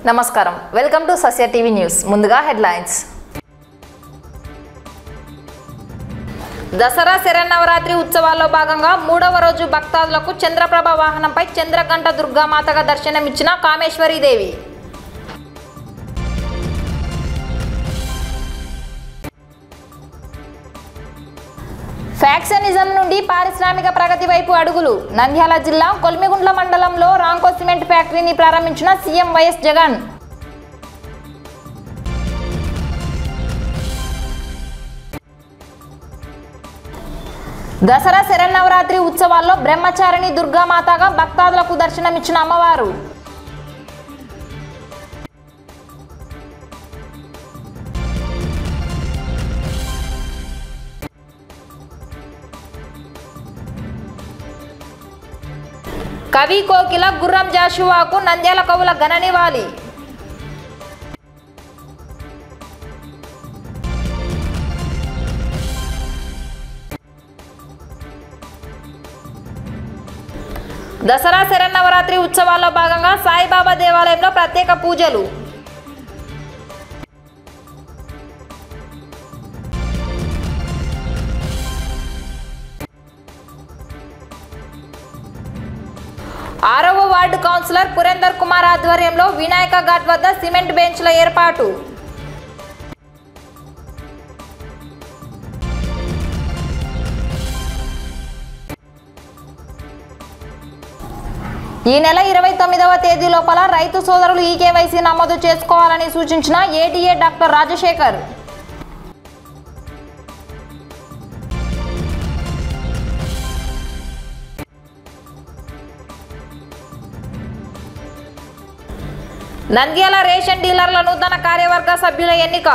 నమస్కారం welcome to Sasya TV news ముందుగా headlines Dasara Sharannavaratri ఉత్సవాల్లో భాగంగా మూడవ రోజు భక్తాదులకు చంద్రప్రభ వాహనంపై చంద్రకంఠ దుర్గామాతగా దర్శనమిచ్చిన కామేశ్వరీదేవి ఫ్యాక్సనిజం నుండి పారిశ్రామిక ప్రగతి వైపు అడుగులు నంద్యాల జిల్లా కొల్మిగుండ్ల మండలంలో రాంకో సిమెంట్ ఫ్యాక్టరీని ప్రారంభించిన సీఎం వైఎస్ జగన్ దసరా శరన్నవరాత్రి ఉత్సవాల్లో బ్రహ్మచారిణి దుర్గామాతగా భక్తాదులకు దర్శనమిచ్చిన అమ్మవారు కవి కోకిల గుర్రం జాషువాకు నంద్యాల కవుల ఘన నివాళి దసరా శరన్నవరాత్రి ఉత్సవాల్లో భాగంగా సాయిబాబా దేవాలయంలో ప్రత్యేక పూజలు ఆరవ వార్డు కౌన్సిలర్ పురేందర్ కుమార్ ఆధ్వర్యంలో వినాయక ఘాట్ వద్ద సిమెంట్ బెంచ్ల ఏర్పాటు ఈ నెల ఇరవై తొమ్మిదవ తేదీ లోపల రైతు సోదరులు ఈ కేవైసీ నమోదు చేసుకోవాలని సూచించిన ADA doctor Rajasekhar Nandyal ration డీలర్ల నూతన కార్యవర్గ సభ్యుల ఎన్నిక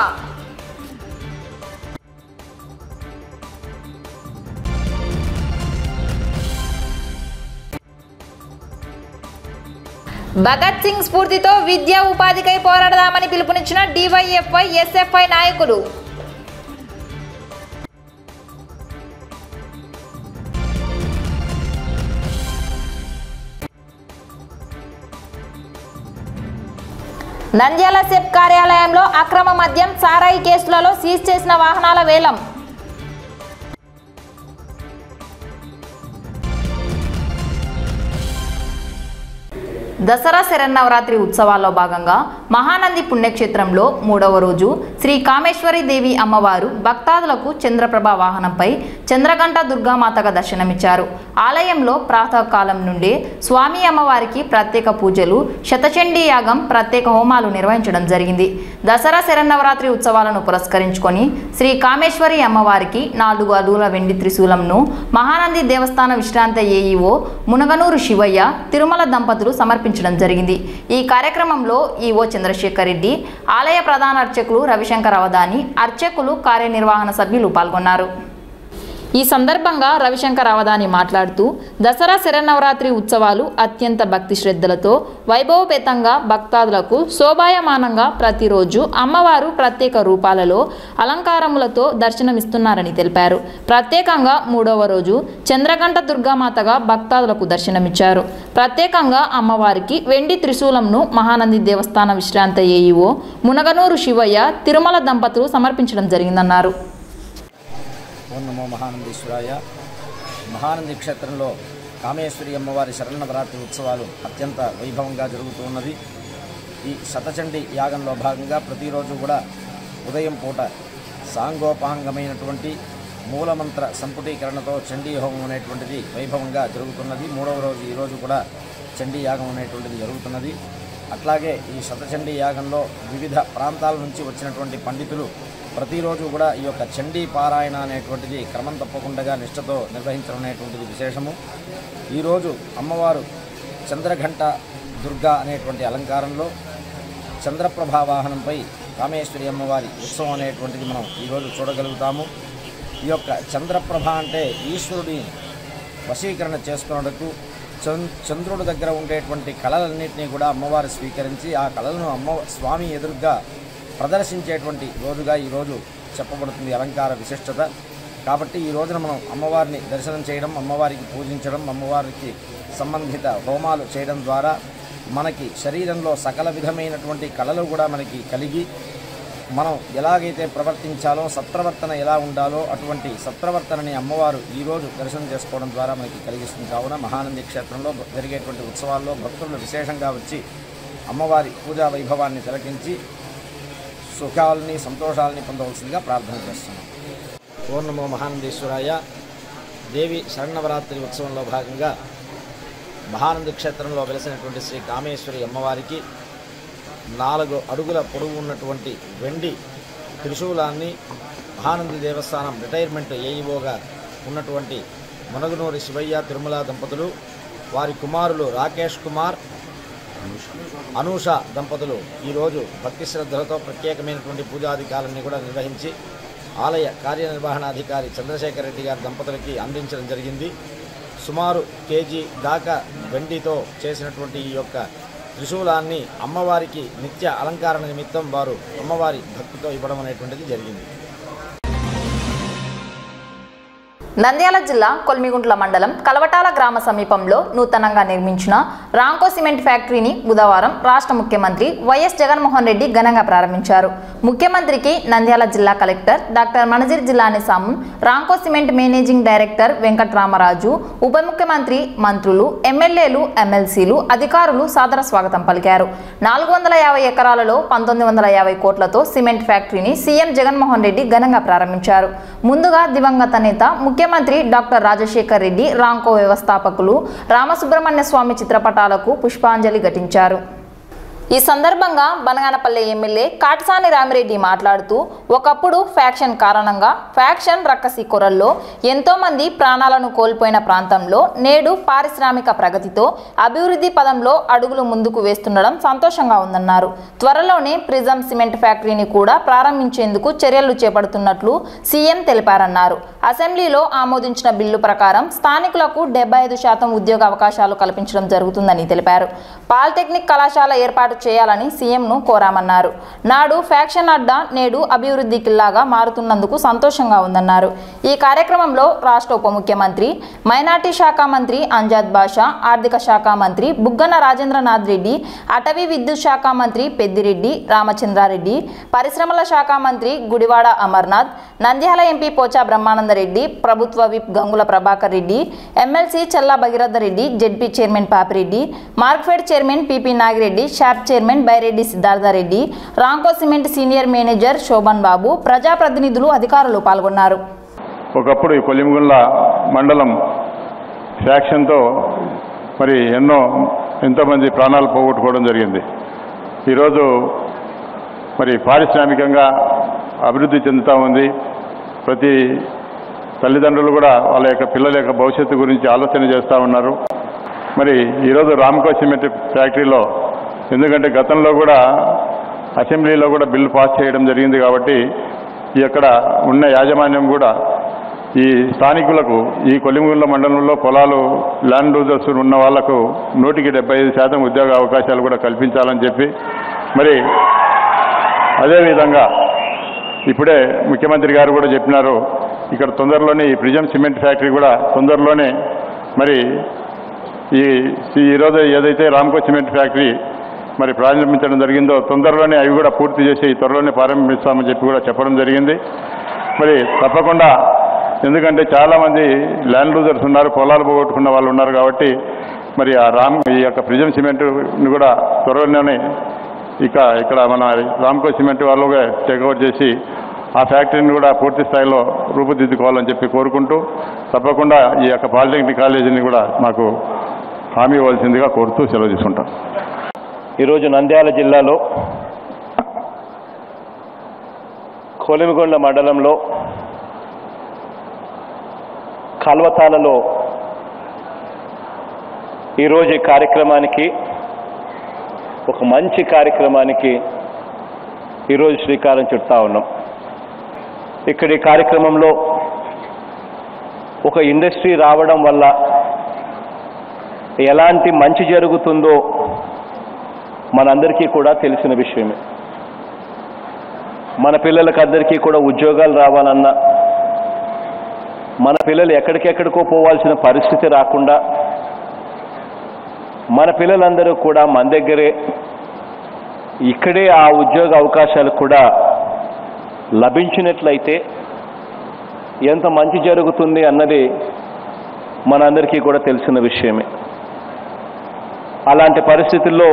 భగత్ సింగ్ స్ఫూర్తితో విద్యా ఉపాధికై పోరాడదామని పిలుపునిచ్చిన డివైఎఫ్ఐ ఎస్ఎఫ్ఐ నాయకులు నంద్యాల సెప్ కార్యాలయంలో అక్రమ మద్యం సారాయి కేసులలో సీజ్ చేసిన వాహనాల వేలం దసరా శరన్నవరాత్రి ఉత్సవాల్లో భాగంగా మహానంది పుణ్యక్షేత్రంలో మూడవ రోజు శ్రీ కామేశ్వరి దేవి అమ్మవారు భక్తాదులకు చంద్రప్రభ వాహనంపై చంద్రగంట దుర్గామాతగా దర్శనమిచ్చారు ఆలయంలో ప్రాతకాలం నుండే స్వామి అమ్మవారికి ప్రత్యేక పూజలు శతచండీ యాగం ప్రత్యేక హోమాలు నిర్వహించడం జరిగింది దసరా శరన్నవరాత్రి ఉత్సవాలను పురస్కరించుకొని శ్రీ కామేశ్వరి అమ్మవారికి నాలుగు అడుగుల వెండి త్రిశూలంను మహానంది దేవస్థాన విశ్రాంత ఏఈఓ మునగనూరు శివయ్య తిరుమల దంపతులు సమర్పించడం జరిగింది ఈ కార్యక్రమంలో ఈఓ చంద్రశేఖర్ రెడ్డి ఆలయ ప్రధాన అర్చకులు రవిశంకర్ అవధాని అర్చకులు కార్యనిర్వహణ సభ్యులు పాల్గొన్నారు ఈ సందర్భంగా రవిశంకర్ అవధాని మాట్లాడుతూ దసరా శరన్నవరాత్రి ఉత్సవాలు అత్యంత భక్తి శ్రద్ధలతో వైభవపేతంగా భక్తాదులకు శోభాయమానంగా ప్రతిరోజు అమ్మవారు ప్రత్యేక రూపాలలో అలంకారములతో దర్శనమిస్తున్నారని తెలిపారు ప్రత్యేకంగా మూడవ రోజు చంద్రగంట దుర్గామాతగా భక్తాదులకు దర్శనమిచ్చారు ప్రత్యేకంగా అమ్మవారికి వెండి త్రిశూలంను మహానంది దేవస్థాన విశ్రాంత ఏఈఓ మునగనూరు శివయ్య తిరుమల దంపతులు సమర్పించడం జరిగిందన్నారు ఓం నమో మహానందీశ్వరాయ మహానంది క్షేత్రంలో కామేశ్వరి అమ్మవారి శరణవరాత్రి ఉత్సవాలు అత్యంత వైభవంగా జరుగుతూ ఉన్నది ఈ శతచండి యాగంలో భాగంగా ప్రతిరోజు కూడా ఉదయం పూట సాంగోపాంగమైనటువంటి మూలమంత్ర సంపుటీకరణతో చండీ హోమం అనేటువంటిది వైభవంగా జరుగుతున్నది మూడవ రోజు ఈరోజు కూడా చండీ యాగం అనేటువంటిది జరుగుతున్నది అట్లాగే ఈ శతచండీ యాగంలో వివిధ ప్రాంతాల నుంచి వచ్చినటువంటి పండితులు ప్రతిరోజు కూడా ఈ యొక్క చండీ పారాయణ అనేటువంటిది క్రమం తప్పకుండా నిష్ఠతో నిర్వహించడం అనేటువంటిది విశేషము ఈరోజు అమ్మవారు చంద్రఘంట దుర్గా అనేటువంటి అలంకారంలో చంద్రప్రభా వాహనంపై కామేశ్వరి అమ్మవారి ఉత్సవం అనేటువంటిది మనం ఈరోజు చూడగలుగుతాము ఈ యొక్క చంద్రప్రభ అంటే ఈశ్వరుడి వశీకరణ చేసుకున్నటకు చం చంద్రుడి దగ్గర ఉండేటువంటి కళలన్నింటినీ కూడా అమ్మవారు స్వీకరించి ఆ కళలను అమ్మ స్వామి ఎదురుగా ప్రదర్శించేటువంటి రోజుగా ఈరోజు చెప్పబడుతుంది అలంకార విశిష్టత కాబట్టి ఈ రోజున మనం అమ్మవారిని దర్శనం చేయడం అమ్మవారికి పూజించడం అమ్మవారికి సంబంధిత హోమాలు చేయడం ద్వారా మనకి శరీరంలో సకల విధమైనటువంటి కళలు కూడా మనకి కలిగి మనం ఎలాగైతే ప్రవర్తించాలో సత్ప్రవర్తన ఎలా ఉండాలో అటువంటి సత్ప్రవర్తనని అమ్మవారు ఈరోజు దర్శనం చేసుకోవడం ద్వారా మనకి కలిగిస్తుంది కావున మహానంది క్షేత్రంలో జరిగేటువంటి ఉత్సవాల్లో భక్తులు విశేషంగా వచ్చి అమ్మవారి పూజా వైభవాన్ని తిలకించి సుఖాలని సంతోషాలని పొందవలసిందిగా ప్రార్థన చేస్తున్నాం పూర్ణమో మహానందేశ్వరాయ దేవి శరణవరాత్రి ఉత్సవంలో భాగంగా మహానంది క్షేత్రంలో వెలసినటువంటి శ్రీ కామేశ్వరి అమ్మవారికి నాలుగు అడుగుల పొడవు ఉన్నటువంటి వెండి త్రిశూలాన్ని మహానంది దేవస్థానం రిటైర్మెంట్ ఏఈఓగా ఉన్నటువంటి మునగనూరి శివయ్య తిరుమల దంపతులు వారి కుమారులు రాకేష్ కుమార్ అనూష దంపతులు ఈరోజు భక్తి శ్రద్ధలతో ప్రత్యేకమైనటువంటి పూజాధికారాన్ని కూడా నిర్వహించి ఆలయ కార్యనిర్వహణాధికారి చంద్రశేఖర్ రెడ్డి గారి దంపతులకి అందించడం జరిగింది సుమారు కేజీ దాకా వెండితో చేసినటువంటి ఈ యొక్క త్రిశూలాన్ని అమ్మవారికి నిత్య అలంకరణ నిమిత్తం వారు అమ్మవారి భక్తితో ఇవ్వడం అనేటువంటిది జరిగింది నంద్యాల జిల్లా కొల్మిగుంట్ల మండలం కలవటాల గ్రామ సమీపంలో నూతనంగా నిర్మించిన రాంకో సిమెంట్ ఫ్యాక్టరీని బుధవారం రాష్ట్ర ముఖ్యమంత్రి వైఎస్ జగన్మోహన్ రెడ్డి ఘనంగా ప్రారంభించారు ముఖ్యమంత్రికి నంద్యాల జిల్లా collector doctor Manazir Jeelani Samoon Ramco cement managing director Venkatramaraju ఉప ముఖ్యమంత్రి మంత్రులు ఎమ్మెల్యేలు ఎమ్మెల్సీలు అధికారులు సాదర స్వాగతం పలికారు నాలుగు వందల యాభై ఎకరాలలో పంతొమ్మిది వందల యాభై కోట్లతో సిమెంట్ ఫ్యాక్టరీని సీఎం జగన్మోహన్ రెడ్డి ఘనంగా ప్రారంభించారు ముందుగా దివంగత నేత ముఖ్యమంత్రి డాక్టర్ రాజశేఖర్ రెడ్డి రాంకో వ్యవస్థాపకులు రామసుబ్రహ్మణ్య స్వామి చిత్రపటాలకు పుష్పాంజలి ఘటించారు ఈ సందర్భంగా బనగానపల్లె ఎమ్మెల్యే కాటసాని రామిరెడ్డి మాట్లాడుతూ ఒకప్పుడు ఫ్యాక్షన్ కారణంగా ఫ్యాక్షన్ రక్కసి కొరల్లో ఎంతో మంది ప్రాణాలను కోల్పోయిన ప్రాంతంలో నేడు పారిశ్రామిక ప్రగతితో అభివృద్ధి పదంలో అడుగులు ముందుకు వేస్తుండడం సంతోషంగా ఉందన్నారు త్వరలోనే ప్రిజం సిమెంట్ ఫ్యాక్టరీని కూడా ప్రారంభించేందుకు చర్యలు చేపడుతున్నట్లు సీఎం తెలిపారన్నారు అసెంబ్లీలో ఆమోదించిన బిల్లు ప్రకారం స్థానికులకు డెబ్బై ఐదు శాతం ఉద్యోగ అవకాశాలు కల్పించడం జరుగుతుందని తెలిపారు పాలిటెక్నిక్ కళాశాల ఏర్పాటు చేయాలని సీఎంను కోరామన్నారు నాడు ఫ్యాక్షన్ అడ్డా నేడు అభివృద్ధి కిల్లాగా మారుతున్నందుకు సంతోషంగా ఉందన్నారు ఈ కార్యక్రమంలో రాష్ట్ర ఉప ముఖ్యమంత్రి మైనార్టీ శాఖ మంత్రి అంజాద్ బాషా ఆర్థిక శాఖ మంత్రి బుగ్గన రాజేంద్రనాథ్ రెడ్డి అటవీ విద్యుత్ శాఖ మంత్రి పెద్దిరెడ్డి రామచంద్రారెడ్డి పరిశ్రమల శాఖ మంత్రి గుడివాడ అమర్నాథ్ నంద్యాల ఎంపీ పోచా బ్రహ్మానందరెడ్డి ప్రభుత్వ whip Gangula Prabhakar Reddy MLC Challa Bhageeratha Reddy ZP chairman Papireddy Markfed chairman PP Nagireddy షార్ప్ chairman Byreddy Siddharthareddy Ramco cement senior manager Shoban Babu ప్రజాప్రతినిధులు అధికారులు పాల్గొన్నారు ఒకప్పుడు ఈ కొలిమిగుండ్ల మండలం ఫ్యాక్షన్తో మరి ఎన్నో ఎంతోమంది ప్రాణాలు పోగొట్టుకోవడం జరిగింది ఈరోజు మరి పారిశ్రామికంగా అభివృద్ధి చెందుతూ ఉంది ప్రతి తల్లిదండ్రులు కూడా వాళ్ళ యొక్క పిల్లల యొక్క భవిష్యత్తు గురించి ఆలోచన చేస్తూ ఉన్నారు మరి ఈరోజు రామ్కో సిమెంట్ ఫ్యాక్టరీలో ఎందుకంటే గతంలో కూడా అసెంబ్లీలో కూడా బిల్లు పాస్ చేయడం జరిగింది కాబట్టి ఈ అక్కడ ఉన్న యాజమాన్యం కూడా ఈ స్థానికులకు ఈ కొలిమిగుండ్ల మండలంలో పొలాలు ల్యాండ్ లూజర్స్ ఉన్న వాళ్లకు నూటికి డెబ్బై ఐదు శాతం ఉద్యోగ అవకాశాలు కూడా కల్పించాలని చెప్పి మరి అదేవిధంగా ఇప్పుడే ముఖ్యమంత్రి గారు కూడా చెప్పినారు ఇక్కడ తొందరలోనే ఈ ప్రిజం సిమెంట్ ఫ్యాక్టరీ కూడా తొందరలోనే మరి ఈ ఈ ఈరోజు ఏదైతే రామ్కో సిమెంట్ ఫ్యాక్టరీ మరి ప్రారంభించడం జరిగిందో తొందరలోనే అవి కూడా పూర్తి చేసి త్వరలోనే ప్రారంభిస్తామని చెప్పి కూడా చెప్పడం జరిగింది మరి తప్పకుండా ఎందుకంటే చాలామంది ల్యాండ్ లూజర్స్ ఉన్నారు పొలాలు పోగొట్టుకున్న వాళ్ళు ఉన్నారు కాబట్టి మరి ఆ రామ్ ఈ యొక్క ప్రిజం సిమెంట్ని కూడా త్వరలోనే ఇక ఇక్కడ మన రామ్కో సిమెంట్ వాళ్ళు టేక్ ఓవర్ చేసి ఆ ఫ్యాక్టరీని కూడా పూర్తి స్థాయిలో రూపుదిద్దుకోవాలని చెప్పి కోరుకుంటూ తప్పకుండా ఈ యొక్క పాలిటెక్నిక్ కాలేజీని కూడా మాకు హామీ ఇవ్వాల్సిందిగా కోరుతూ సెలవు తీసుకుంటాం ఈరోజు నంద్యాల జిల్లాలో కోలిమిగొండ మండలంలో కల్వతాలలో ఈరోజు ఈ కార్యక్రమానికి ఒక మంచి కార్యక్రమానికి ఈరోజు శ్రీకారం చుడతా ఉన్నాం ఇక్కడ ఈ కార్యక్రమంలో ఒక ఇండస్ట్రీ రావడం వల్ల ఎలాంటి మంచి జరుగుతుందో మనందరికీ కూడా తెలిసిన విషయమే మన పిల్లలకు అందరికీ కూడా ఉద్యోగాలు రావాలన్నా మన పిల్లలు ఎక్కడికెక్కడికో పోవాల్సిన పరిస్థితి రాకుండా మన పిల్లలందరూ కూడా మన దగ్గరే ఇక్కడే ఆ ఉద్యోగ అవకాశాలు కూడా లభించినట్లయితే ఎంత మంచి జరుగుతుంది అన్నది మనందరికీ కూడా తెలిసిన విషయమే అలాంటి పరిస్థితుల్లో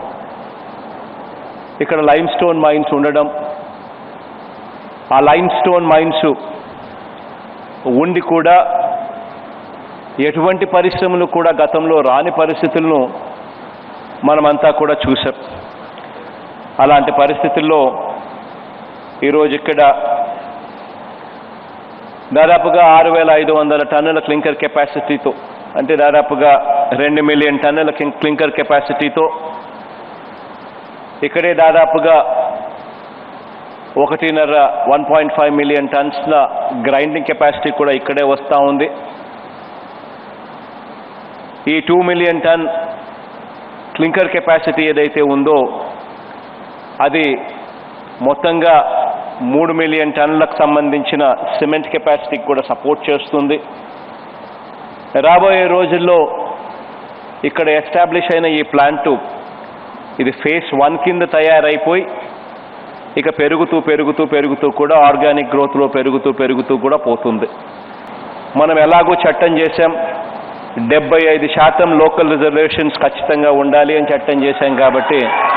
ఇక్కడ లైమ్ స్టోన్ మైన్స్ ఉండడం ఆ లైమ్ స్టోన్ మైన్స్ ఉండి కూడా ఎటువంటి పరిశ్రమలు కూడా గతంలో రాని పరిస్థితులను మనమంతా కూడా చూసాం అలాంటి పరిస్థితుల్లో ఈరోజు ఇక్కడ దాదాపుగా ఆరు వేల ఐదు వందల టన్నుల క్లింకర్ కెపాసిటీతో అంటే దాదాపుగా రెండు మిలియన్ టన్నుల క్లిం- క్లింకర్ కెపాసిటీతో ఇక్కడే దాదాపుగా ఒకటిన్నర వన్ పాయింట్ ఫైవ్ మిలియన్ టన్స్ల గ్రైండింగ్ కెపాసిటీ కూడా ఇక్కడే వస్తూ ఉంది ఈ two million ton clinker capacity ఏదైతే ఉందో అది మొత్తంగా మూడు మిలియన్ టన్నులకు సంబంధించిన సిమెంట్ కెపాసిటీకి కూడా సపోర్ట్ చేస్తుంది రాబోయే రోజుల్లో ఇక్కడ ఎస్టాబ్లిష్ అయిన ఈ ప్లాంటు ఇది ఫేస్ వన్ కింద తయారైపోయి ఇక పెరుగుతూ పెరుగుతూ పెరుగుతూ కూడా ఆర్గానిక్ గ్రోత్లో పెరుగుతూ పెరుగుతూ కూడా పోతుంది మనం ఎలాగో చట్టం చేశాం డెబ్బై ఐదు శాతం లోకల్ రిజర్వేషన్స్ ఖచ్చితంగా ఉండాలి అని చట్టం చేశాం కాబట్టి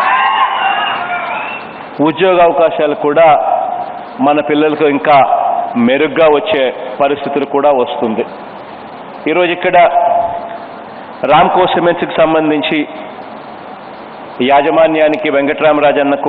ఉద్యోగ అవకాశాలు కూడా మన పిల్లలకు ఇంకా మెరుగ్గా వచ్చే పరిస్థితులు కూడా వస్తుంది ఈరోజు ఇక్కడ రామ్కో సిమెంట్స్కి సంబంధించి యాజమాన్యానికి వెంకట్రామరాజన్నకు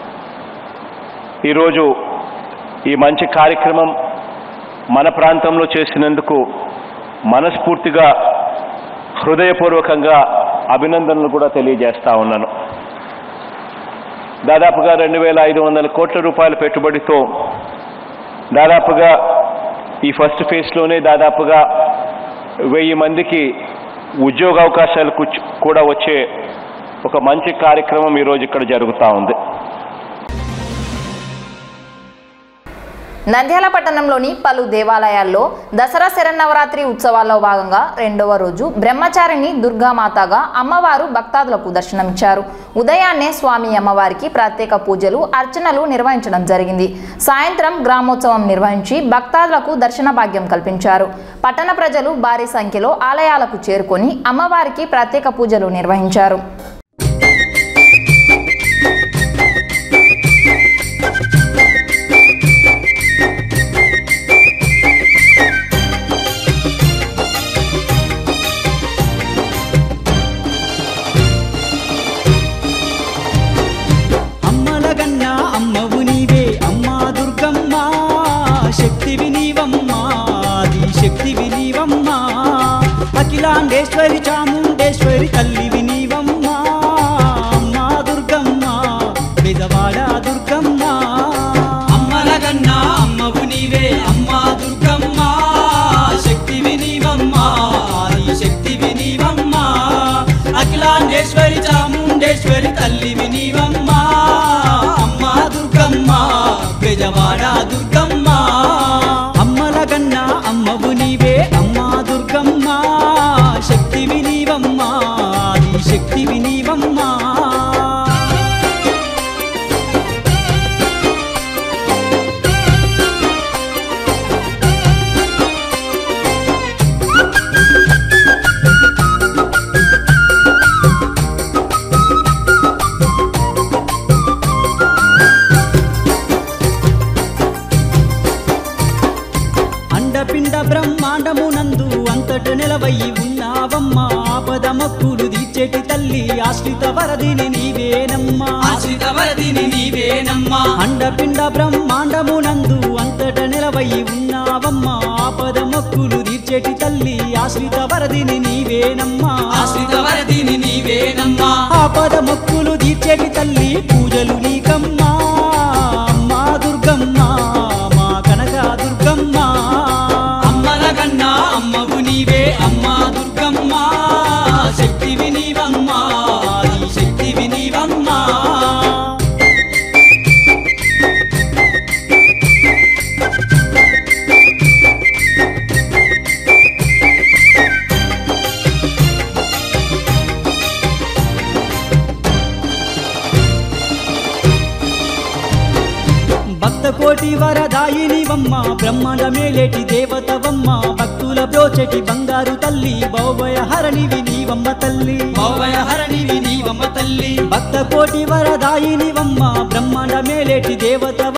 ఈరోజు ఈ మంచి కార్యక్రమం మన ప్రాంతంలో చేసినందుకు మనస్ఫూర్తిగా హృదయపూర్వకంగా అభినందనలు కూడా తెలియజేస్తా ఉన్నాను దాదాపుగా రెండు వేల ఐదు వందల కోట్ల రూపాయల పెట్టుబడితో దాదాపుగా ఈ ఫస్ట్ ఫేజ్లోనే దాదాపుగా వెయ్యి మందికి ఉద్యోగ అవకాశాలు కూర్చు- కూడా వచ్చే ఒక మంచి కార్యక్రమం ఈరోజు ఇక్కడ జరుగుతూ ఉంది నంద్యాల పట్టణంలోని పలు దేవాలయాల్లో దసరా శరన్నవరాత్రి ఉత్సవాల్లో భాగంగా రెండవ రోజు బ్రహ్మచారిణి దుర్గామాతగా అమ్మవారు భక్తాదులకు దర్శనమిచ్చారు ఉదయాన్నే స్వామి అమ్మవారికి ప్రత్యేక పూజలు అర్చనలు నిర్వహించడం జరిగింది సాయంత్రం గ్రామోత్సవం నిర్వహించి భక్తాదులకు దర్శన భాగ్యం కల్పించారు పట్టణ ప్రజలు భారీ సంఖ్యలో ఆలయాలకు చేరుకొని అమ్మవారికి ప్రత్యేక పూజలు నిర్వహించారు అమ్మలగన్న అమ్మవు నీవే అమ్మా దుర్గమ్మ శక్తివి నీవమ్మా ఆది శక్తివి నీవమ్మా అఖిలాండేశ్వరి చాముండేశ్వరి తల్లివి నీవమ్మా అమ్మా దుర్గమ్మ పెదవాడ దుర్గమ్మ అమ్మలగన్న అమ్మవు నీవే అమ్మా దుర్గమ్మ శక్తివి నీవమ్మా ఆది శక్తివి నీవమ్మా అఖిలాండేశ్వరి చాముండేశ్వరి తల్లివి నీవమ్మా అమ్మా దుర్గమ్మ బెజవాడ దుర్గమ్మ అమ్మలగన్న అమ్మవు నీవే అమ్మా దుర్గమ్మ శక్తివి నీవమ్మా ఆది శక్తివి నీవమ్మా అండపిండ బ్రహ్మాండమునందు అంతట నిలవయ్యి ఉన్నావమ్మా ఆపద మక్కులు తీర్చేటి తల్లి ఆశ్రిత వరదిని నీవేనమ్మా ఆశ్రిత వరదిని నీవేనమ్మా అండపిండ బ్రహ్మాండమునందు అంతట నిలవయ్యి ఉన్నావమ్మా ఆపద మక్కులు తీర్చేటి తల్లి ఆశ్రిత వరదిని నీవేనమ్మా ఆశ్రిత వరదిని నీవేనమ్మా ఆపద మొక్కులు తీర్చేటి తల్లి పూజలు నీకమ్మా అమ్మా దుర్గమ్మ మా కనక దుర్గమ్మ అమ్మల కన్నా అమ్మవు నీవే అమ్మా దుర్గమ్మ శక్తివి నీవమ్మా ఈ శక్తివి నీవమ్మా భక్త కోటి వరదాయినివమ్మ బ్రహ్మాండ మేలేటి దేవతవమ్మ భక్తుల బ్రోచెటి బంగారు తల్లి భౌభయ హరణివి నీవమ్మ తల్లి భవయ హరణివి నీవమ్మ తల్లి భక్త కోటి వరదాయినివమ్మ బ్రహ్మాండ మేలేటి దేవతవ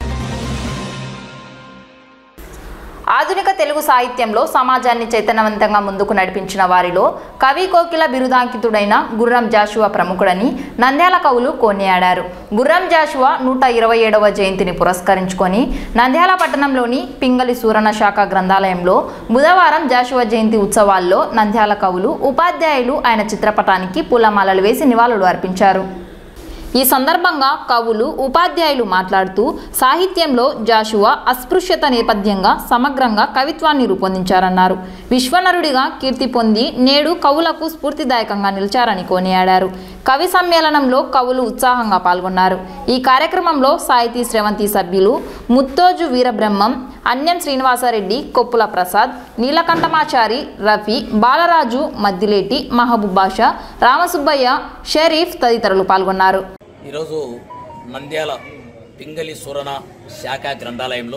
ఆధునిక తెలుగు సాహిత్యంలో సమాజాన్ని చైతన్యవంతంగా ముందుకు నడిపించిన వారిలో కవి కోకిల బిరుదాంకితుడైన గుర్రం జాషువా ప్రముఖుడని నంద్యాల కవులు కొనియాడారు గుర్రం జాషువా నూట ఇరవై ఏడవ జయంతిని పురస్కరించుకొని నంద్యాల పట్టణంలోని పింగళి సూరణ శాఖ గ్రంథాలయంలో బుధవారం జాషువా జయంతి ఉత్సవాల్లో నంద్యాల కవులు ఉపాధ్యాయులు ఆయన చిత్రపటానికి పూలమాలలు వేసి నివాళులు అర్పించారు ఈ సందర్భంగా కవులు ఉపాధ్యాయులు మాట్లాడుతూ సాహిత్యంలో జాషువా అస్పృశ్యత నేపథ్యంగా సమగ్రంగా కవిత్వాన్ని రూపొందించారన్నారు విశ్వనరుడిగా కీర్తి పొంది నేడు కవులకు స్ఫూర్తిదాయకంగా నిలిచారని కొనియాడారు కవి సమ్మేళనంలో కవులు ఉత్సాహంగా పాల్గొన్నారు ఈ కార్యక్రమంలో సాహితీ శ్రవంతి సభ్యులు ముత్తోజు వీరబ్రహ్మం అన్యం శ్రీనివాసరెడ్డి కొప్పుల ప్రసాద్ నీలకంఠమాచారి రఫీ బాలరాజు మద్దిలేటి మహబూబ్ బాషా రామసుబ్బయ్య షరీఫ్ తదితరులు పాల్గొన్నారు ఈరోజు నంద్యాల పింగళి సురణ శాఖ గ్రంథాలయంలో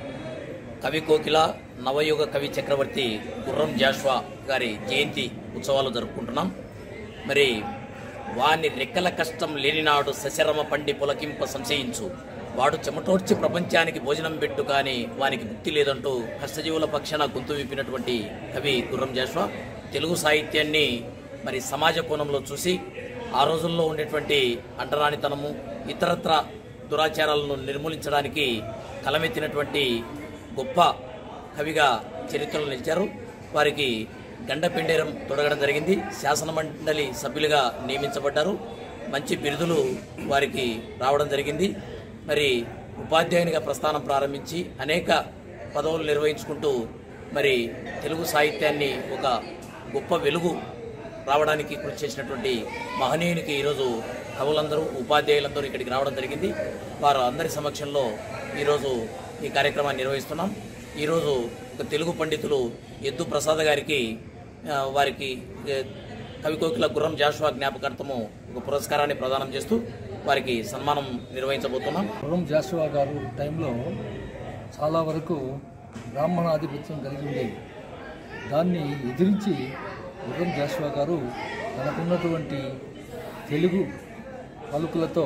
కవి కోకిల నవయుగ కవి చక్రవర్తి గుర్రం జాష్వా గారి జయంతి ఉత్సవాలు జరుపుకుంటున్నాం మరి వాని రెక్కల కష్టం లేనినాడు సశరమ పండి పులకింప సంశయించు వాడు చెమటోడ్చి ప్రపంచానికి భోజనం పెట్టు కానీ వానికి ముక్తి లేదంటూ కష్టజీవుల పక్షాన గొంతు విప్పినటువంటి కవి గుర్రం జాష్వా తెలుగు సాహిత్యాన్ని మరి సమాజ కోణంలో చూసి ఆ రోజుల్లో ఉండేటువంటి అంటరానితనము ఇతరత్ర దురాచారాలను నిర్మూలించడానికి కలమెత్తినటువంటి గొప్ప కవిగా చరిత్రలో నిలిచారు వారికి గండపిండేరం తొడగడం జరిగింది శాసన మండలి సభ్యులుగా నియమించబడ్డారు మంచి బిరుదులు వారికి రావడం జరిగింది మరి ఉపాధ్యాయునిగా ప్రస్థానం ప్రారంభించి అనేక పదవులు నిర్వహించుకుంటూ మరి తెలుగు సాహిత్యాన్ని ఒక గొప్ప వెలుగు రావడానికి కృషి చేసినటువంటి మహనీయునికి ఈరోజు కవులందరూ ఉపాధ్యాయులందరూ ఇక్కడికి రావడం జరిగింది వారు అందరి సమక్షంలో ఈరోజు ఈ కార్యక్రమాన్ని నిర్వహిస్తున్నాం ఈరోజు ఒక తెలుగు పండితులు ఎద్దు ప్రసాద్ గారికి ఆ, వారికి ఏ, కవి కోకిల గుర్రం జాషువా జ్ఞాపకార్థము ఒక పురస్కారాన్ని ప్రదానం చేస్తూ వారికి సన్మానం నిర్వహించబోతున్నాం పురం జాషువా గారు టైంలో చాలా వరకు బ్రాహ్మణ ఆధిపత్యం కలిగి ఉండేది దాన్ని ఎదిరించి పురం జాషువా గారు తనకున్నటువంటి తెలుగు పలుకులతో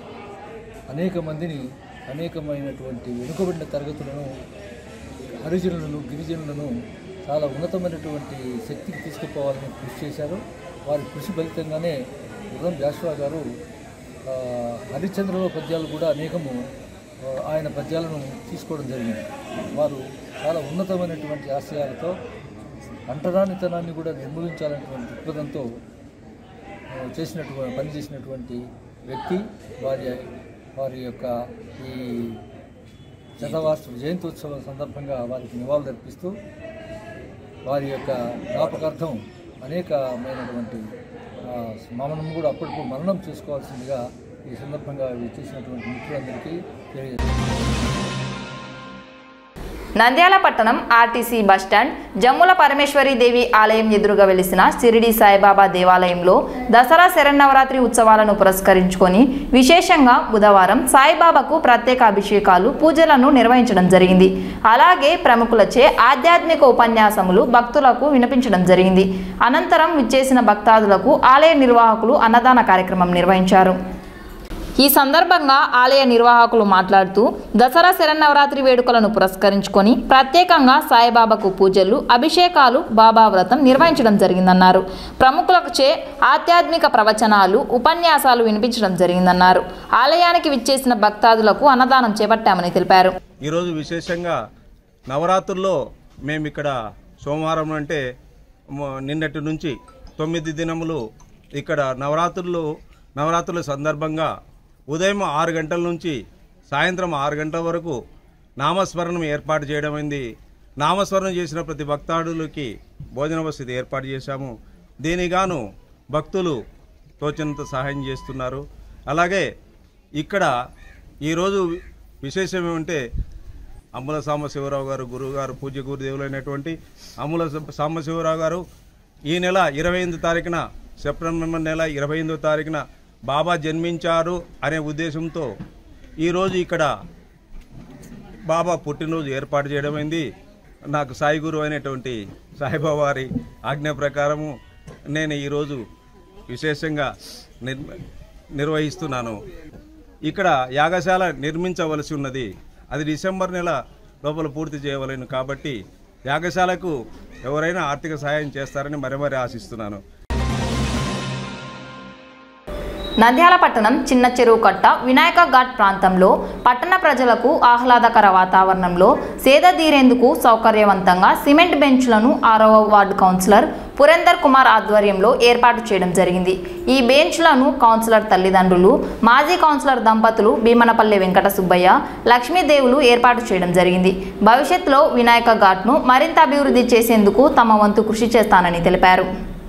అనేక మందిని అనేకమైనటువంటి వెనుకబడిన తరగతులను హరిజనులను గిరిజనులను చాలా ఉన్నతమైనటువంటి శక్తికి తీసుకుపోవాలని కృషి చేశారు వారి కృషి ఫలితంగానే ఉదయం జాషువా గారు ఆ, హరిశ్చంద్రరావు పద్యాలు కూడా అనేకము ఆ, ఆయన పద్యాలను తీసుకోవడం జరిగింది వారు చాలా ఉన్నతమైనటువంటి ఆశయాలతో అంటరానితనాన్ని కూడా నిర్మూలించాలనేటువంటి దృక్పథంతో ఆ, చేసినటువంటి పనిచేసినటువంటి వ్యక్తి వారి వారి యొక్క ఈ శతవార్షిక జయంత్యోత్సవం సందర్భంగా వారికి నివాళులు అర్పిస్తూ వారి యొక్క జ్ఞాపకార్థం అనేకమైనటువంటి ఆ, మరణం కూడా అప్పటికి మరణం చేసుకోవాల్సిందిగా ఈ సందర్భంగా చేసినటువంటి మిత్రులందరికీ తెలియజేస్తాను నంద్యాల పట్టణం ఆర్టీసీ బస్టాండ్ జమ్ముల పరమేశ్వరి దేవి ఆలయం ఎదురుగా వెలిసిన షిరిడి సాయిబాబా దేవాలయంలో దసరా శరన్నవరాత్రి ఉత్సవాలను పురస్కరించుకొని విశేషంగా బుధవారం సాయిబాబాకు ప్రత్యేక అభిషేకాలు పూజలను నిర్వహించడం జరిగింది అలాగే ప్రముఖులచే ఆధ్యాత్మిక ఉపన్యాసములు భక్తులకు వినిపించడం జరిగింది అనంతరం విచ్చేసిన భక్తాదులకు ఆలయ నిర్వాహకులు అన్నదాన కార్యక్రమం నిర్వహించారు ఈ సందర్భంగా ఆలయ నిర్వాహకులు మాట్లాడుతూ దసరా శరన్నవరాత్రి వేడుకలను పురస్కరించుకొని ప్రత్యేకంగా సాయిబాబాకు పూజలు అభిషేకాలు బాబా వ్రతం నిర్వహించడం జరిగిందన్నారు ప్రముఖులచే ఆధ్యాత్మిక ప్రవచనాలు ఉపన్యాసాలు వినిపించడం జరిగిందన్నారు ఆలయానికి విచ్చేసిన భక్తాదులకు అన్నదానం చేపట్టామని తెలిపారు ఈరోజు విశేషంగా నవరాత్రుల్లో మేము ఇక్కడ సోమవారం అంటే మ- నిన్నటి నుంచి తొమ్మిది దినములు ఇక్కడ నవరాత్రులు నవరాత్రుల సందర్భంగా ఉదయం ఆరు గంటల నుంచి సాయంత్రం ఆరు గంటల వరకు నామస్మరణం ఏర్పాటు చేయడమైంది నామస్మరణం చేసిన ప్రతి భక్తాదులకి భోజన వసతి ఏర్పాటు చేశాము దీనిగాను భక్తులు తోచినంత సహాయం చేస్తున్నారు అలాగే ఇక్కడ ఈరోజు విశేషం ఏమంటే అమ్ముల సాంబశివరావు గారు గురువు గారు పూజ్య గురుదేవులైనటువంటి అమ్ముల స- సాంబశివరావు గారు ఈ నెల ఇరవై ఎనిమిది తారీఖున సెప్టెంబర్ నెల ఇరవై ఎనిమిదో తారీఖున బాబా జన్మించారు అనే ఉద్దేశంతో ఈరోజు ఇక్కడ బాబా పుట్టినరోజు ఏర్పాటు చేయడమైంది నాకు సాయి గురువు అయినటువంటి సాయిబాబా వారి ఆజ్ఞ ప్రకారము నేను ఈరోజు విశేషంగా నిర్ నిర్వహిస్తున్నాను ఇక్కడ యాగశాల నిర్మించవలసి ఉన్నది అది డిసెంబర్ నెల లోపల పూర్తి చేయవలేను కాబట్టి యాగశాలకు ఎవరైనా ఆర్థిక సహాయం చేస్తారని మరీ మరీ ఆశిస్తున్నాను నంద్యాల పట్టణం చిన్న చెరువు కట్ట వినాయక ఘాట్ ప్రాంతంలో పట్టణ ప్రజలకు ఆహ్లాదకర వాతావరణంలో సేద తీరేందుకు సౌకర్యవంతంగా సిమెంట్ బెంచ్లను ఆరవ వార్డు కౌన్సిలర్ పురేందర్ కుమార్ ఆధ్వర్యంలో ఏర్పాటు చేయడం జరిగింది ఈ బెంచ్లను కౌన్సిలర్ తల్లిదండ్రులు మాజీ కౌన్సిలర్ దంపతులు భీమనపల్లి వెంకట సుబ్బయ్య లక్ష్మీదేవులు ఏర్పాటు చేయడం జరిగింది భవిష్యత్తులో వినాయక ఘాట్ను మరింత అభివృద్ధి చేసేందుకు తమ వంతు కృషి చేస్తానని తెలిపారు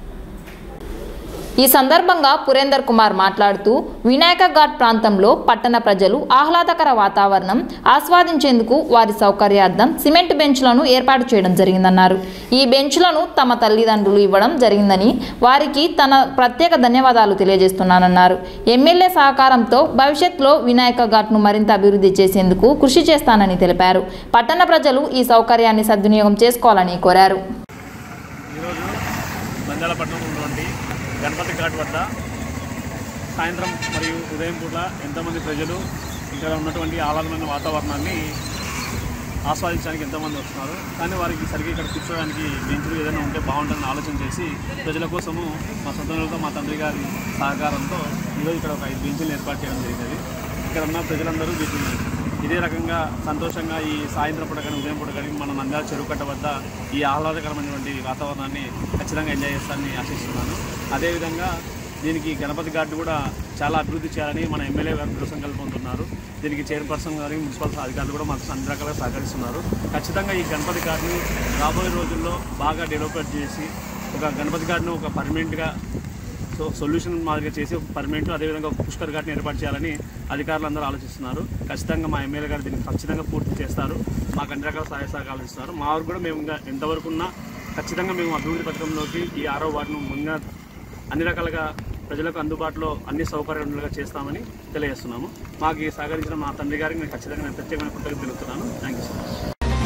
ఈ సందర్భంగా పురేందర్ కుమార్ మాట్లాడుతూ వినాయక ఘాట్ ప్రాంతంలో పట్టణ ప్రజలు ఆహ్లాదకర వాతావరణం ఆస్వాదించేందుకు వారి సౌకర్యార్థం సిమెంట్ బెంచ్లను ఏర్పాటు చేయడం జరిగిందన్నారు ఈ బెంచ్లను తమ తల్లిదండ్రులు ఇవ్వడం జరిగిందని వారికి తన ప్రత్యేక ధన్యవాదాలు తెలియజేస్తున్నానన్నారు ఎమ్మెల్యే సహకారంతో భవిష్యత్తులో వినాయక ఘాట్ను మరింత అభివృద్ధి చేసేందుకు కృషి చేస్తానని తెలిపారు పట్టణ ప్రజలు ఈ సౌకర్యాన్ని సద్వినియోగం చేసుకోవాలని కోరారు ఈరోజు బంజాలపట్నం ఉన్నటువంటి గణపతి ఘాట్ వద్ద సాయంత్రం మరియు ఉదయం పూట ఎంతోమంది ప్రజలు ఇక్కడ ఉన్నటువంటి ఆహ్లాదమైన వాతావరణాన్ని ఆస్వాదించడానికి ఎంతోమంది వస్తున్నారు కానీ వారికి సరిగ్గా ఇక్కడ కూర్చోడానికి బెంచులు ఏదైనా ఉంటే బాగుంటుందని ఆలోచన చేసి ప్రజల కోసము మా సొంతంలో మా తండ్రి గారి సహకారంతో ఈరోజు ఇక్కడ ఒక ఐదు బెంచులు ఏర్పాటు చేయడం జరిగింది ఇక్కడ ఉన్న ప్రజలందరూ వీటిని ఇదే రకంగా సంతోషంగా ఈ సాయంత్రం పూట కానీ ఉదయం పూట కానీ మన నంద్యాల చెరువు కట్ట వద్ద ఈ ఆహ్లాదకరమైనటువంటి వాతావరణాన్ని ఖచ్చితంగా ఎంజాయ్ చేస్తానని ఆశిస్తున్నాను అదేవిధంగా దీనికి గణపతి ఘాట్ కూడా చాలా అభివృద్ధి చేయాలని మన ఎమ్మెల్యే గారు దృఢ సంకల్పం ఉంటున్నారు దీనికి చైర్పర్సన్ గారి మున్సిపల్ అధికారులు కూడా మాకు అన్ని రకాలుగా సహకరిస్తున్నారు ఖచ్చితంగా ఈ గణపతి ఘాట్ని రాబోయే రోజుల్లో బాగా డెవలప్ చేసి ఒక గణపతి ఘాట్ను ఒక పర్మనెంట్గా సో సొల్యూషన్ మాదిరిగా చేసి ఒక పర్మనెంట్ అదేవిధంగా ఒక పుష్కర్ ఘాట్ని ఏర్పాటు చేయాలని అధికారులు అందరూ ఆలోచిస్తున్నారు ఖచ్చితంగా మా ఎమ్మెల్యే గారు దీన్ని ఖచ్చితంగా పూర్తి చేస్తారు మాకు అన్ని రకాల సహాయ సహకారాలు ఇస్తున్నారు మా ఊరు కూడా మేము ఇంకా ఎంతవరకు ఉన్నా ఖచ్చితంగా మేము అభివృద్ధి పథకంలోకి ఈ ఆరో వార్డును ముందుగా అన్ని రకాలుగా ప్రజలకు అందుబాటులో అన్ని సౌకర్యాలుగా చేస్తామని తెలియజేస్తున్నాము మాకు ఈ సహకరించిన మా తండ్రి గారికి నేను ఖచ్చితంగా నేను ప్రత్యేకమైన కృతజ్ఞతలు తెలుపుతున్నాను థ్యాంక్ యూ సో మచ్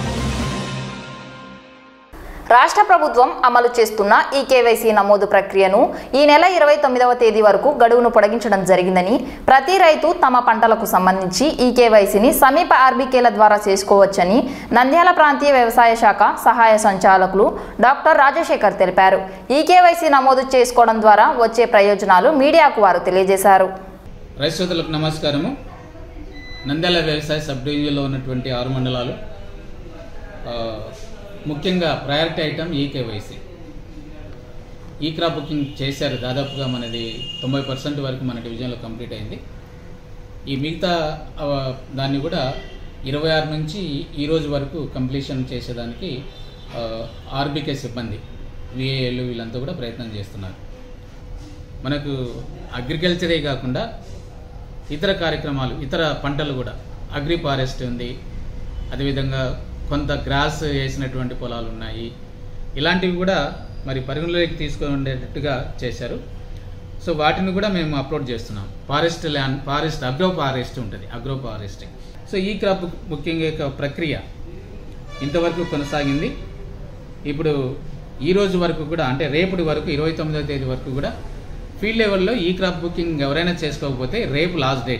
రాష్ట్ర ప్రభుత్వం అమలు చేస్తున్న ఈ కేవైసీ నమోదు ప్రక్రియను ఈ నెల ఇరవై తొమ్మిదవ తేదీ వరకు గడువును పొడిగించడం జరిగిందని ప్రతి రైతు తమ పంటలకు సంబంధించి ఈ కేవైసీని సమీప ఆర్బీకేల ద్వారా చేసుకోవచ్చని నంద్యాల ప్రాంతీయ వ్యవసాయ శాఖ సహాయ సంచాలకులు డాక్టర్ రాజశేఖర్ తెలిపారు ఈ కేవైసీ నమోదు చేసుకోవడం ద్వారా వచ్చే ప్రయోజనాలు మీడియాకు వారు తెలియజేశారు రైతులకు నమస్కారము నంద్యాల వ్యవసాయ సబ్ డివిజన్లో ఉన్నటువంటి ఆరు మండలాలు ఆ, ముఖ్యంగా priority item e KYC e crop booking చేశారు దాదాపుగా మనది తొంభై పర్సెంట్ వరకు మన డివిజన్లో కంప్లీట్ అయింది ఈ మిగతా ఆ, దాన్ని కూడా ఇరవై ఆరు నుంచి ఈ రోజు వరకు కంప్లీషన్ చేసేదానికి ఆర్బీకే సిబ్బంది విఏఎల్ వీళ్ళంతా కూడా ప్రయత్నం చేస్తున్నారు మనకు అగ్రికల్చరే కాకుండా ఇతర కార్యక్రమాలు ఇతర పంటలు కూడా అగ్రి ఫారెస్ట్ ఉంది అదేవిధంగా కొంత గ్రాస్ వేసినటువంటి పొలాలు ఉన్నాయి ఇలాంటివి కూడా మరి పరిగణలోకి తీసుకునేటట్టుగా చేశారు సో వాటిని కూడా మేము అప్లోడ్ చేస్తున్నాం forest land forest agro forest ఉంటుంది agro foresting so e crop booking యొక్క ప్రక్రియ ఇంతవరకు కొనసాగింది ఇప్పుడు ఈ రోజు వరకు కూడా అంటే రేపటి వరకు ఇరవై తొమ్మిదవ తేదీ వరకు కూడా ఫీల్డ్ లెవెల్లో ఈ క్రాప్ బుకింగ్ ఎవరైనా చేసుకోకపోతే రేపు లాస్ట్ డేట్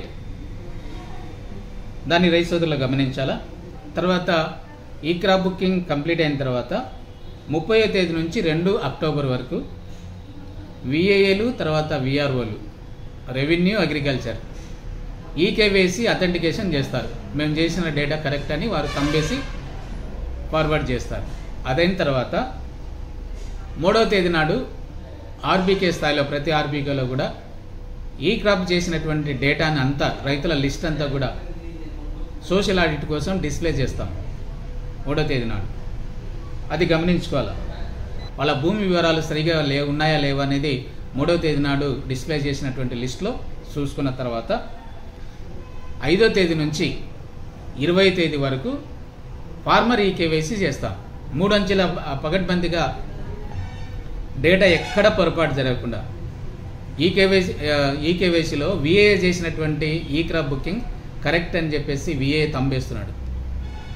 దాన్ని రైతు సోదరులు గమనించాలా తర్వాత ఈ క్రాప్ బుకింగ్ కంప్లీట్ అయిన తర్వాత ముప్పై తేదీ నుంచి రెండు అక్టోబర్ వరకు విఏఏలు తర్వాత విఆర్ఓలు రెవెన్యూ అగ్రికల్చర్ ఈకేవేసి అథెంటికేషన్ చేస్తారు మేము చేసిన డేటా కరెక్ట్ అని వారు కంబేసి ఫార్వర్డ్ చేస్తారు అదైన తర్వాత మూడవ తేదీ నాడు ఆర్బీకే స్థాయిలో ప్రతి ఆర్బీకేలో కూడా ఈ క్రాప్ చేసినటువంటి డేటాని అంతా రైతుల లిస్ట్ అంతా కూడా సోషల్ ఆడిట్ కోసం డిస్ప్లే చేస్తాం మూడో తేదీ నాడు అది గమనించుకోవాలి వాళ్ళ భూమి వివరాలు సరిగా లే ఉన్నాయా లేవా అనేది మూడో తేదీ నాడు డిస్ప్లే చేసినటువంటి లిస్టులో చూసుకున్న తర్వాత ఐదో తేదీ నుంచి ఇరవై తేదీ వరకు ఫార్మర్ ఈకేవైసీ చేస్తాం మూడు అంచెల పగడ్బందీగా డేటా ఎక్కడ పొరపాటు జరగకుండా ఈకేవైసీ ఈకేవైసీలో విఏ చేసినటువంటి ఈ క్రాప్ బుకింగ్ కరెక్ట్ అని చెప్పేసి విఏ తంబేస్తున్నాడు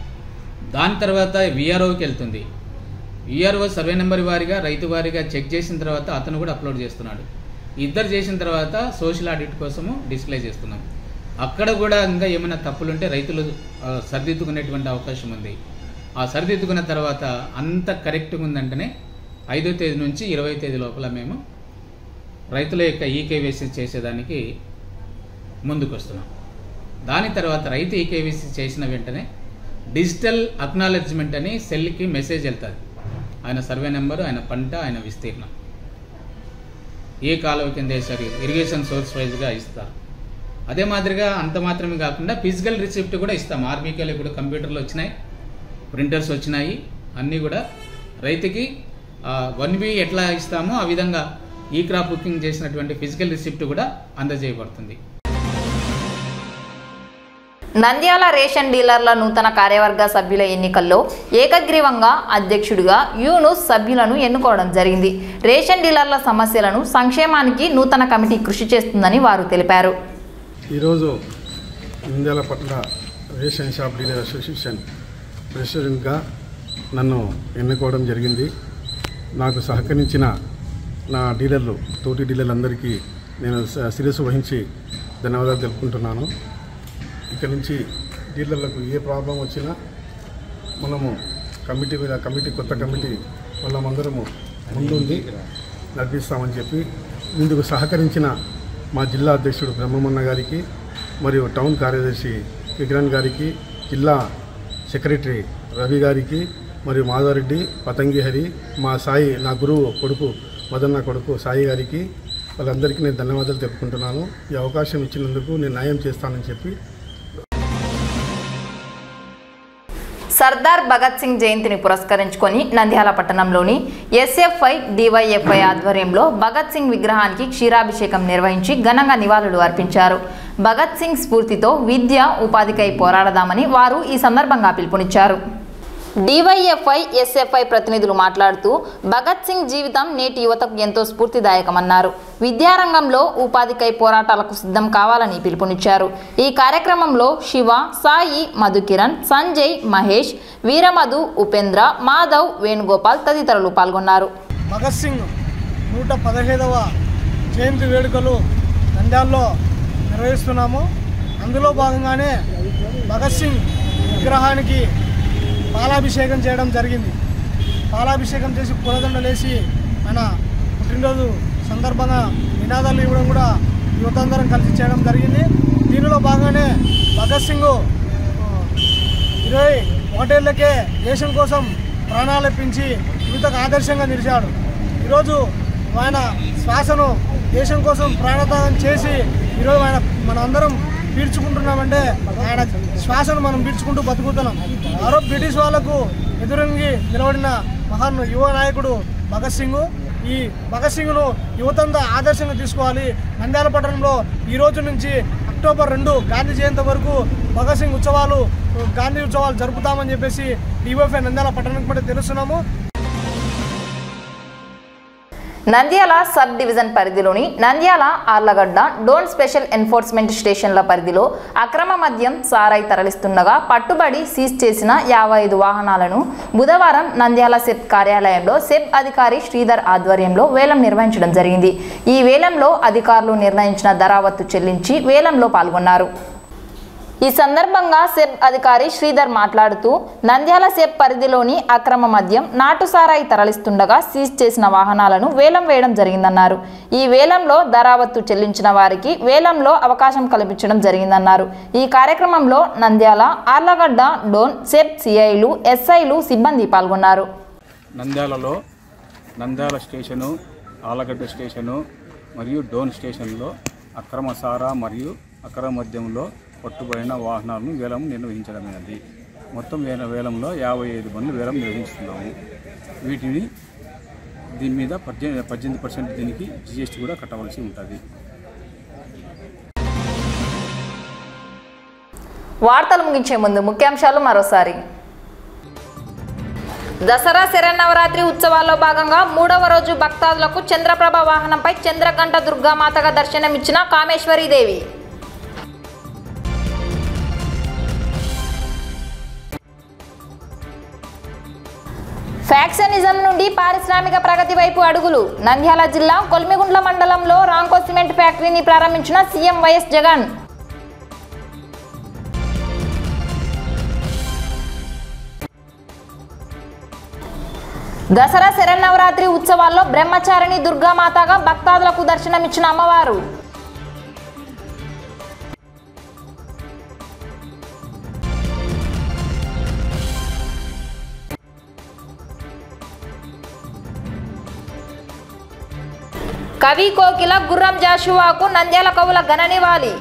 దాని తర్వాత విఆర్ఓకి వెళ్తుంది విఆర్ఓ సర్వే నెంబర్ వారిగా రైతు వారిగా చెక్ చేసిన తర్వాత అతను కూడా అప్లోడ్ చేస్తున్నాడు ఇద్దరు చేసిన తర్వాత సోషల్ ఆడిట్ కోసము డిస్ప్లే చేస్తున్నాం అక్కడ కూడా ఇంకా ఏమైనా తప్పులుంటే రైతులు ఆ, సరిదిద్దుకునేటువంటి అవకాశం ఉంది ఆ సరిదిద్దుకున్న తర్వాత అంత కరెక్ట్గా ఉందంటేనే ఐదో తేదీ నుంచి ఇరవై తేదీ లోపల మేము రైతుల యొక్క ఈకేవైసీ చేసేదానికి ముందుకు వస్తున్నాం దాని తర్వాత రైతు ఈకేవైసీ చేసిన వెంటనే డిజిటల్ అక్నాలెడ్జ్మెంట్ అని సెల్కి మెసేజ్ వెళ్తుంది ఆయన సర్వే నెంబరు ఆయన పంట ఆయన విస్తీర్ణం ఏ కాలువ కింద వేసారు ఇరిగేషన్ సోర్స్ వైజ్గా ఇస్తారు అదే మాదిరిగా అంత మాత్రమే కాకుండా ఫిజికల్ రిసిప్ట్ కూడా ఇస్తాం ఆర్బీకేలు ఇప్పుడు కంప్యూటర్లు వచ్చినాయి ప్రింటర్స్ వచ్చినాయి అన్నీ కూడా రైతుకి వన్ బి ఎట్లా ఇస్తామో ఆ విధంగా ఈ క్రాప్ బుకింగ్ చేసినటువంటి ఫిజికల్ రిసిప్ట్ కూడా అందజేయబడుతుంది నంద్యాల రేషన్ డీలర్ల నూతన కార్యవర్గ సభ్యుల ఎన్నికల్లో ఏకగ్రీవంగా అధ్యక్షుడిగా యూనుస్ సభ్యులను ఎన్నుకోవడం జరిగింది రేషన్ డీలర్ల సమస్యలను సంక్షేమానికి నూతన కమిటీ కృషి చేస్తుందని వారు తెలిపారు ఈరోజు నంద్యాల పట్టణ రేషన్ షాప్ డీలర్ అసోసియేషన్ ప్రెసిడెంట్గా నన్ను ఎన్నుకోవడం జరిగింది నాకు సహకరించిన నా డీలర్లు తోటి డీలర్లందరికీ నేను స- శిరస్సు వహించి ధన్యవాదాలు తెలుపుకుంటున్నాను ఇక నుంచి డీలర్లకు ఏ ప్రాబ్లం వచ్చినా మనము కమిటీ మీద కమిటీ కొత్త కమిటీ వాళ్ళమందరము ముందుండి నడిపిస్తామని చెప్పి ఇందుకు సహకరించిన మా జిల్లా అధ్యక్షుడు బ్రహ్మమన్న గారికి మరియు టౌన్ కార్యదర్శి విక్రాంత్ గారికి జిల్లా సెక్రటరీ రవి గారికి మరియు మాధవరెడ్డి పతంగి హరి మా సాయి నా గురువు కొడుకు మదన్న కొడుకు సాయి గారికి వాళ్ళందరికీ నేను ధన్యవాదాలు తెలుపుకుంటున్నాను ఈ అవకాశం ఇచ్చినందుకు నేను న్యాయం చేస్తానని చెప్పి సర్దార్ భగత్ సింగ్ జయంతిని పురస్కరించుకొని నంద్యాల పట్టణంలోని ఎస్ఎఫ్ఐ డివైఎఫ్ఐ ఆధ్వర్యంలో భగత్ సింగ్ విగ్రహానికి క్షీరాభిషేకం నిర్వహించి ఘనంగా నివాళులు అర్పించారు భగత్ సింగ్ స్ఫూర్తితో విద్య ఉపాధికై పోరాడదామని వారు ఈ సందర్భంగా పిలుపునిచ్చారు డివైఎఫ్ఐ ఎస్ఎఫ్ఐ ప్రతినిధులు మాట్లాడుతూ భగత్ సింగ్ జీవితం నేటి యువతకు ఎంతో స్ఫూర్తిదాయకమన్నారు విద్యారంగంలో ఉపాధికై పోరాటాలకు సిద్ధం కావాలని పిలుపునిచ్చారు ఈ కార్యక్రమంలో శివ సాయి మధుకిరణ్ సంజయ్ మహేష్ వీరమధు ఉపేంద్ర మాధవ్ వేణుగోపాల్ తదితరులు పాల్గొన్నారు భగత్ సింగ్ నూట పదహైదవ జయంతి వేడుకలు నంద్యాలలో నిర్వహిస్తున్నాము అందులో భాగంగానే భగత్ సింగ్ విగ్రహానికి పాలాభిషేకం చేయడం జరిగింది పాలాభిషేకం చేసి పూలదండలేసి ఆయన పుట్టినరోజు సందర్భంగా నినాదాలు ఇవ్వడం కూడా యువతందరం కలిసి చేయడం జరిగింది దీనిలో భాగంగానే భగత్ సింగ్ ఇరవై ఒకటేళ్లకే దేశం కోసం ప్రాణాలర్పించి యువతకు ఆదర్శంగా నిలిచాడు ఈరోజు ఆయన శ్వాసను దేశం కోసం ప్రాణత్యాగం చేసి ఈరోజు ఆయన మనందరం పీల్చుకుంటున్నామంటే ఆయన శ్వాసను మనం పీల్చుకుంటూ బతుకుతున్నాం ఆరో బ్రిటిష్ వాళ్లకు ఎదురంగి నిలబడిన మహాన్ యువ నాయకుడు భగత్ సింగ్ ఈ భగత్ సింగ్ను యువతంతా ఆదర్శంగా తీసుకోవాలి నంద్యాల పట్టణంలో ఈ రోజు నుంచి అక్టోబర్ రెండు గాంధీ జయంతి వరకు భగత్ సింగ్ ఉత్సవాలు గాంధీ ఉత్సవాలు జరుపుతామని చెప్పేసి డివైఫై నంద్యాల పట్టణం కూడా తెలుస్తున్నాము నంద్యాల సబ్ డివిజన్ పరిధిలోని నంద్యాల ఆర్లగడ్డ డోన్ స్పెషల్ ఎన్ఫోర్స్మెంట్ స్టేషన్ల పరిధిలో అక్రమ మద్యం సారాయి తరలిస్తుండగా పట్టుబడి సీజ్ చేసిన యాభై ఐదు వాహనాలను బుధవారం నంద్యాల సెబ్ కార్యాలయంలో సెబ్ అధికారి శ్రీధర్ ఆధ్వర్యంలో వేలం నిర్వహించడం జరిగింది ఈ వేలంలో అధికారులు నిర్ణయించిన ధరావత్తు చెల్లించి వేలంలో పాల్గొన్నారు ఈ సందర్భంగా సెబ్ అధికారి శ్రీధర్ మాట్లాడుతూ నంద్యాల సెబ్ పరిధిలోని అక్రమ మద్యం నాటు సారాయి తరలిస్తుండగా సీజ్ చేసిన వాహనాలను వేలం వేయడం జరిగిందన్నారు ఈ వేలంలో ధరావత్తు చెల్లించిన వారికి వేలంలో అవకాశం కల్పించడం జరిగిందన్నారు ఈ కార్యక్రమంలో నంద్యాల ఆర్లగడ్డ డోన్ సెబ్ సిఐలు ఎస్ఐలు సిబ్బంది పాల్గొన్నారు నంద్యాలలో నంద్యాల స్టేషను ఆలగడ్డ స్టేషను మరియు డోన్ స్టేషన్లో అక్రమ సారా మరియు అక్రమ మద్యంలో పట్టుబడిన వాహనాలను వేలం నిర్వహించడమైనది మొత్తం వేల వేలంలో యాభై ఐదు బండ్లు వేలం నిర్వహిస్తున్నాము వీటిని దీని మీద పద్దెనిమిది పద్దెనిమిది పర్సెంట్ దీనికి జిఎస్టీ కూడా కట్టవలసి ఉంటుంది వార్తలు ముగించే ముందు ముఖ్యాంశాలు మరోసారి దసరా శరన్నవరాత్రి ఉత్సవాల్లో భాగంగా మూడవ రోజు భక్తాదులకు చంద్రప్రభ వాహనంపై చంద్రకంఠ దుర్గామాతగా దర్శనమిచ్చిన కామేశ్వరీదేవి ఫ్యాక్షనిజం నుండి పారిశ్రామిక ప్రగతి వైపు అడుగులు నంద్యాల జిల్లా కొల్మిగుండ్ల మండలంలో రాంకో సిమెంట్ ఫ్యాక్టరీని ప్రారంభించిన సీఎం వైఎస్ జగన్ దసరా శరన్నవరాత్రి ఉత్సవాల్లో బ్రహ్మచారిణి దుర్గామాతగా భక్తాదులకు దర్శనమిచ్చిన అమ్మవారు కవి కోకిల గుర్రం జాషువాకు నంద్యాల కవుల ఘన నివాళి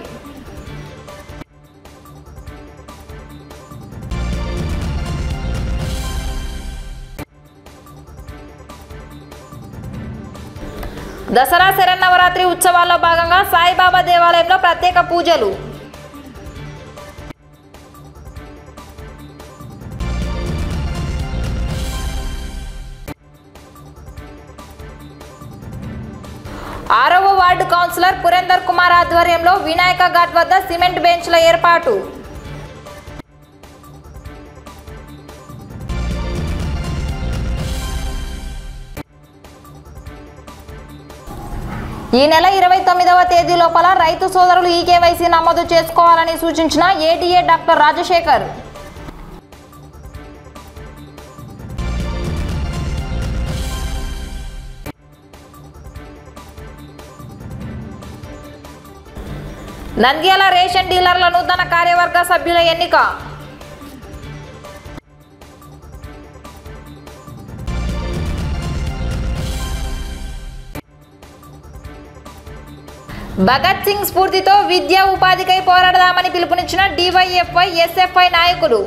దసరా శరన్నవరాత్రి ఉత్సవాల్లో భాగంగా సాయిబాబా దేవాలయంలో ప్రత్యేక పూజలు ఆరవ వార్డు కౌన్సిలర్ పురేందర్ కుమార్ ఆధ్వర్యంలో వినాయక ఘాట్ వద్ద సిమెంట్ బెంచ్ల ఏర్పాటు ఈ నెల ఇరవై తొమ్మిదవ తేదీ లోపల రైతు సోదరులు ఈ కేవైసీ నమోదు చేసుకోవాలని సూచించిన ADA doctor Rajasekhar Nandyal ration డీలర్ల నూతన కార్యవర్గ సభ్యుల ఎన్నిక భగత్ సింగ్ స్ఫూర్తితో విద్యా ఉపాధికై పోరాడదామని పిలుపునిచ్చిన డివైఎఫ్ఐ ఎస్ఎఫ్ఐ నాయకులు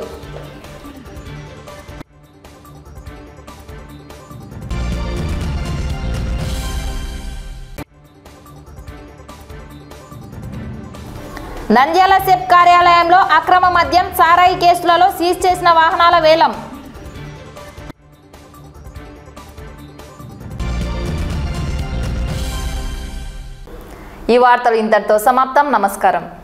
నంద్యాల సెప్ కార్యాలయంలో అక్రమ మద్యం సారాయి కేసులలో సీజ్ చేసిన వాహనాల వేలం ఈ వార్తలు ఇంతటితో సమాప్తం నమస్కారం